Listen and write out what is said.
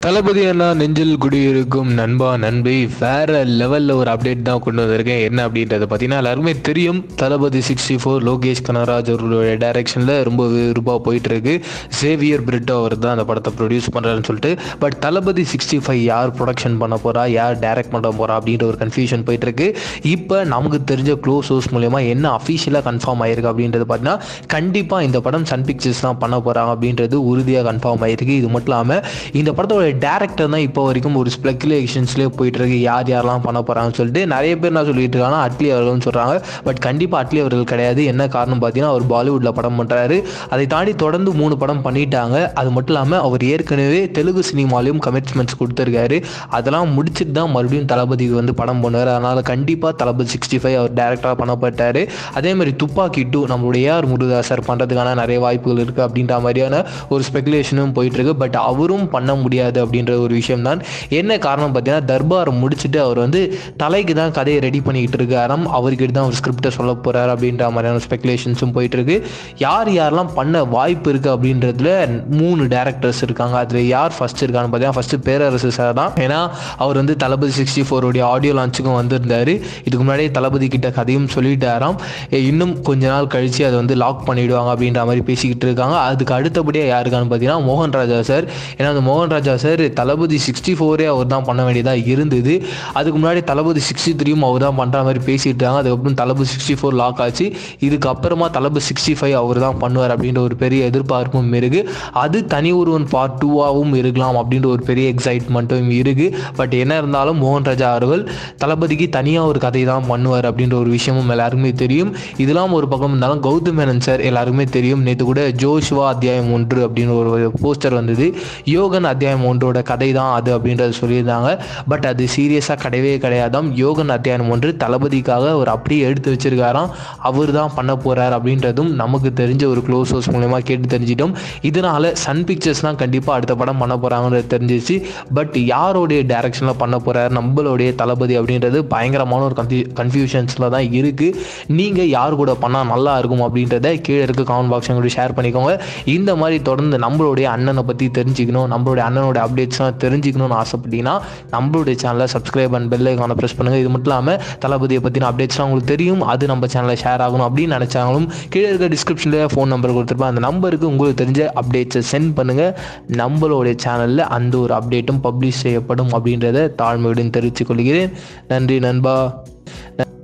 தளபதி அண்ணா நெஞ்சில் குடியிருக்கும் நண்பா நண்பி வேற லெவலில் ஒரு அப்டேட் தான் கொண்டு வந்திருக்கேன் என்ன அப்படின்றது பார்த்தீங்கன்னா எல்லாருக்குமே தெரியும் தளபதி சிக்ஸ்டி ஃபோர் லோகேஷ் கனராஜ் அவர்களுடைய டைரக்ஷனில் ரொம்ப விரும்பாக போயிட்டு இருக்கு சேவியர் பிரிட்டோ அவர் தான் அந்த படத்தை ப்ரொடியூஸ் பண்ணுறாருன்னு சொல்லிட்டு பட் தளபதி சிக்ஸ்டி ஃபைவ் யார் ப்ரொடக்ஷன் பண்ண போறா யார் டைரக்ட் பண்ண போறா அப்படின்ற ஒரு கன்ஃபியூஷன் போயிட்டு இருக்கு இப்போ நமக்கு தெரிஞ்ச க்ளோஸ் சோர்ஸ் மூலயமா என்ன அஃபிஷியலாக கன்ஃபார்ம் ஆயிருக்கு அப்படின்றது பார்த்தீங்கன்னா கண்டிப்பாக இந்த படம் சன் பிக்சர்ஸ் தான் பண்ண போகிறாங்க அப்படின்றது உறுதியாக கன்ஃபார்ம் ஆயிருக்கு இது மட்டும் இல்லாமல் இந்த படத்தோட டேரக்டர் தான் இப்போ வரைக்கும் ஒரு ஸ்பெகுலேஷன்ஸ்லேயே போயிட்டு இருக்கு யார் யாரெல்லாம் பண்ண போகிறாங்கன்னு சொல்லிட்டு நிறைய பேர் என்ன சொல்லிட்டு இருக்காங்கன்னா அட்லி அவர்கள்னு சொல்கிறாங்க பட் கண்டிப்பாக அட்லி அவர்கள் கிடையாது என்ன காரணம் பார்த்தீங்கன்னா அவர் பாலிவுட்டில் படம் பண்ணுறாரு அதை தாண்டி தொடர்ந்து மூணு படம் பண்ணிட்டாங்க அது மட்டும் இல்லாமல் அவர் ஏற்கனவே தெலுங்கு சினிமாலையும் கமிட்மெண்ட்ஸ் கொடுத்துருக்காரு அதெல்லாம் முடிச்சுட்டு தான் மறுபடியும் தளபதிக்கு வந்து படம் பண்ணுவார் அதனால் கண்டிப்பாக தளபதி சிக்ஸ்டி ஃபைவ் அவர் டேரக்டராக பண்ணப்பட்டார் அதே மாதிரி துப்பாக்கி டூ நம்மளுடைய ஏஆர் முருகதாசர் பண்ணுறதுக்கான நிறைய வாய்ப்புகள் இருக்குது அப்படின்ற மாதிரியான ஒரு ஸ்பெகுலேஷனும் போயிட்டு இருக்கு பட் அவரும் பண்ண முடியாது அப்படின்ற ஒரு விஷயம் தான் என்ன காரணம் பார்த்தீங்கன்னா தர்பார் முடிச்சுட்டு அவர் வந்து தலைக்கு தான் கதையை ரெடி பண்ணிக்கிட்டு இருக்காராம் அவர்கிட்ட தான் அவர் ஸ்கிரிப்டை சொல்ல போறார் அப்படின்ற மாதிரியான ஸ்பெகுலேஷன்ஸும் போயிட்டு இருக்கு யார் யாரெல்லாம் பண்ண வாய்ப்பு இருக்குது அப்படின்றதுல மூணு டேரக்டர்ஸ் இருக்காங்க அதில் யார் ஃபர்ஸ்ட் இருக்கான்னு பார்த்தீங்கன்னா ஃபர்ஸ்ட் பேரரசு சார் தான் ஏன்னா அவர் வந்து தளபதி சிக்ஸ்டி ஃபோருடைய ஆடியோ லான்ச்சுக்கும் வந்திருந்தாரு இதுக்கு முன்னாடியே தளபதி கிட்ட கதையும் சொல்லிட்டாராம் ஏ, இன்னும் கொஞ்ச நாள் கழிச்சு அதை வந்து லாக் பண்ணிடுவாங்க அப்படின்ற மாதிரி பேசிக்கிட்டு இருக்காங்க அதுக்கு அடுத்தபடியாக யாருக்கான்னு பார்த்தீங்கன்னா மோகன் ராஜா சார் ஏன்னா அந்த மோகன் ராஜா சார் தளபதி சிக்ஸ்டி ஃபோரே அவர் தான் பண்ண வேண்டியதாக இருந்தது அதுக்கு முன்னாடி தளபதி சிக்ஸ்டி த்ரீயும் அவர் தான் பண்ணுற மாதிரி பேசிட்டு இருக்காங்க அதுக்கப்புறம் தளபதி சிக்ஸ்டி ஃபோர் லாக் ஆச்சு இதுக்கு அப்புறமா தளபதி சிக்ஸ்டி ஃபைவ் அவர் தான் பண்ணுவார் அப்படின்ற ஒரு பெரிய எதிர்பார்ப்பும் இருக்கு அது தனி ஒருவன் பார்ட் டூவாகவும் இருக்கலாம் அப்படின்ற ஒரு பெரிய எக்ஸைட்மெண்ட்டும் இருக்கு பட் என்ன இருந்தாலும் மோகன் ராஜா அவர்கள் தளபதிக்கு தனியாக ஒரு கதை தான் பண்ணுவார் அப்படின்ற ஒரு விஷயமும் எல்லாருக்குமே தெரியும் இதெல்லாம் ஒரு பக்கம் இருந்தாலும் கௌதம் மேனன் சார் எல்லாருக்குமே தெரியும் நேற்று கூட ஜோஷுவா அத்தியாயம் ஒன்று அப்படின்னு ஒரு போஸ்டர் வந்தது யோகன் அத்தியாயம் ஒன்றோட கதை தான் அது அப்படின்றத சொல்லியிருந்தாங்க பட் அது சீரியஸாக கிடையவே கிடையாதாம் யோகன் அத்தியாயம் ஒன்று தளபதிக்காக அவர் அப்படியே எடுத்து வச்சிருக்காராம் அவர் தான் பண்ண போறார் அப்படின்றதும் நமக்கு தெரிஞ்ச ஒரு க்ளோஸ் சோர்ஸ் மூலயமா கேட்டு தெரிஞ்சிட்டோம் இதனால சன் பிக்சர்ஸ்லாம் கண்டிப்பாக அடுத்த படம் பண்ண போறாங்கன்றது தெரிஞ்சிச்சு பட் யாருடைய டைரக்ஷனில் பண்ண போறார் நம்மளுடைய தளபதி அப்படின்றது பயங்கரமான ஒரு கன்ஃபியூ கன்ஃபியூஷன்ஸில் தான் இருக்கு நீங்கள் யார் கூட பண்ணால் நல்லா இருக்கும் அப்படின்றத கீழே இருக்க கமெண்ட் பாக்ஸ் எங்களோட ஷேர் பண்ணிக்கோங்க இந்த மாதிரி தொடர்ந்து நம்மளுடைய அண்ணனை பற்றி தெரிஞ்சுக்கணும் நம்மளுடைய அண்ணனோட அப்டேட்ஸ்லாம் தெரிஞ்சுக்கணும்னு ஆசைப்பட்டீங்கன்னா நம்மளுடைய சேனலை சப்ஸ்கிரைப் அண்ட் பெல் ஐக்கானை ப்ரெஸ் பண்ணுங்கள் இது மட்டும் இல்லாமல் தளபதியை பற்றின அப்டேட்ஸ்லாம் உங்களுக்கு தெரியும் அது நம்ம சேனலில் ஷேர் ஆகணும் அப்படின்னு நினச்சாங்களும் கீழே இருக்க டிஸ்கிரிப்ஷனில் ஃபோன் நம்பர் கொடுத்துருப்பேன் அந்த நம்பருக்கு உங்களுக்கு தெரிஞ்ச அப்டேட்ஸை சென்ட் பண்ணுங்கள் நம்மளுடைய சேனலில் அந்த ஒரு அப்டேட்டும் பப்ளிஷ் செய்யப்படும் அப்படின்றத தாழ்மையுடன் தெரிவித்துக் கொள்கிறேன் நன்றி நண்பா